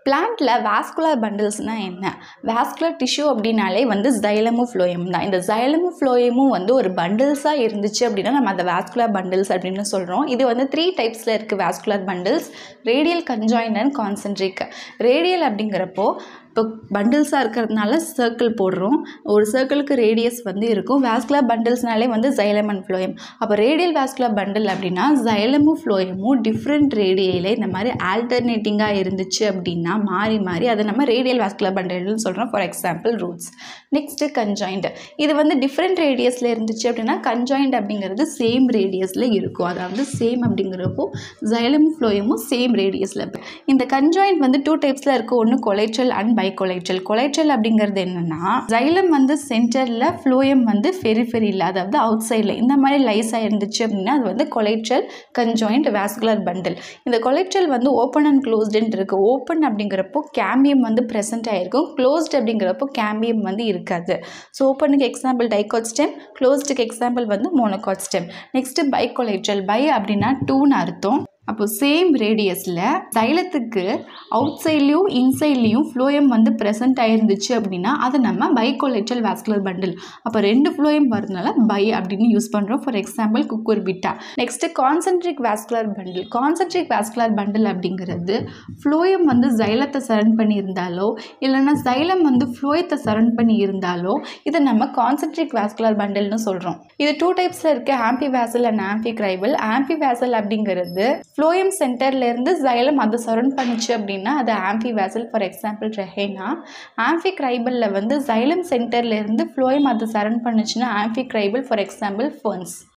பிளான்ட்டில் vascular பண்டில்ஸ்னால் என்ன vascular tissue அப்படின்னாலே வந்து ஜைலமும் ஃப்ளோயம் தான் இந்த ஜைலமும் ஃப்ளோயமும் வந்து ஒரு பண்டில்ஸாக இருந்துச்சு அப்படின்னா நம்ம அதை வாஸ்குலர் பண்டில்ஸ் அப்படின்னு சொல்கிறோம் இது வந்து த்ரீ டைப்ஸில் இருக்குது vascular bundles radial conjoin and concentric radial அப்படிங்கிறப்போ இப்போ பண்டில்ஸாக இருக்கிறதுனால சர்க்கிள் போடுறோம் ஒரு சர்க்கிளுக்கு ரேடியஸ் வந்து இருக்கும் வாஸ்குலர் பண்டில்ஸ்னாலே வந்து ஜைலம் அண்ட் ஃப்ளோயம் அப்போ ரேடியல் வாஸ்குலர் பண்டில் அப்படின்னா ஜைலமும் ஃப்ளோயமும் டிஃப்ரெண்ட் ரேடியையில் இந்த மாதிரி ஆல்டர்னேட்டிங்காக இருந்துச்சு அப்படின்னா மாறி மாறி அதை நம்ம ரேடியல் வாஸ்குலர் பண்டில்னு சொல்கிறோம் for example roots next conjoint இது வந்து டிஃப்ரெண்ட் ரேடியஸில் இருந்துச்சு அப்படின்னா கன்ஜாயிண்ட் அப்படிங்கிறது சேம் ரேடியஸில் இருக்கும் அதாவது சேம் அப்படிங்கிறப்போ ஜைலமும் ஃப்ளோயமும் சேம் ரேடியஸில் இந்த கன்ஜாயிண்ட் வந்து டூ டைப்ஸில் இருக்குது ஒன்று கொலைட்ரல் அண்ட் பைகொலைட்ரல் கொலைட்ரல் அப்படிங்கிறது என்னென்னா ஜைலம் வந்து சென்டரில் ஃப்ளோயம் வந்து ஃபெரிஃபெரியில் அதாவது அவுட் சைடில் இந்த மாதிரி லைஸாக இருந்துச்சு அப்படின்னா அது வந்து கொலைட்ரல் கன்ஜாயிண்ட் வாஸ்குலர் பண்டில் இந்த கொலைட்ரல் வந்து ஓப்பன் அண்ட் க்ளோஸ்டுன்னு இருக்குது ஓப்பன் அப்படிங்கிறப்போ கேம்பியம் வந்து ப்ரெசென்ட் ஆகிருக்கும் க்ளோஸ்ட் அப்படிங்கிறப்போ கேம்பியம் வந்து இருக்காது ஸோ ஓப்பனுக்கு எக்ஸாம்பிள் டைகாட் ஸ்டெம் க்ளோஸ்டுக்கு எக்ஸாம்பிள் வந்து monocot stem next bicollateral bi அப்படின்னா டூன்னு அர்த்தம் அப்போ சேம் ரேடியஸில் தைலத்துக்கு அவுட் சைட்லேயும் இன்சைட்லேயும் ஃப்ளோயம் வந்து ப்ரெசென்ட் ஆயிருந்துச்சு அப்படின்னா அதை நம்ம பைகோலைட்ரல் வாஸ்குலர் பண்டில் அப்போ ரெண்டு ஃப்ளோயம் வரதுனால பை அப்படின்னு யூஸ் பண்ணுறோம் for example cucurbita next concentric vascular bundle concentric vascular bundle அப்படிங்கிறது ஃப்ளோயம் வந்து ஜைலத்தை சரண் பண்ணியிருந்தாலோ இல்லைன்னா ஜைலம் வந்து ஃப்ளோயத்தை சரண் பண்ணி இருந்தாலோ இதை நம்ம கான்சென்ட்ரிக் வாஸ்குலர் பண்டில்னு சொல்கிறோம் இது டூ டைப்ஸில் இருக்குது ஆம்பி வேசல் அண்ட் ஆம்பி கிரைபல் ஆம்பி வேசல் அப்படிங்கிறது ஃப்ளோயம் சென்டர்லேருந்து ஜைலம் அதை சரௌண்ட் பண்ணிச்சு அப்படின்னா அது ஆம்பி வேசல் ஃபார் எக்ஸாம்பிள் ரெஹேனா ஆம்பி கிரைபலில் வந்து ஜைலம் சென்டர்லேருந்து ஃப்ளோயம் அதை சரௌண்ட் பண்ணுச்சுன்னா amphicribal for example ferns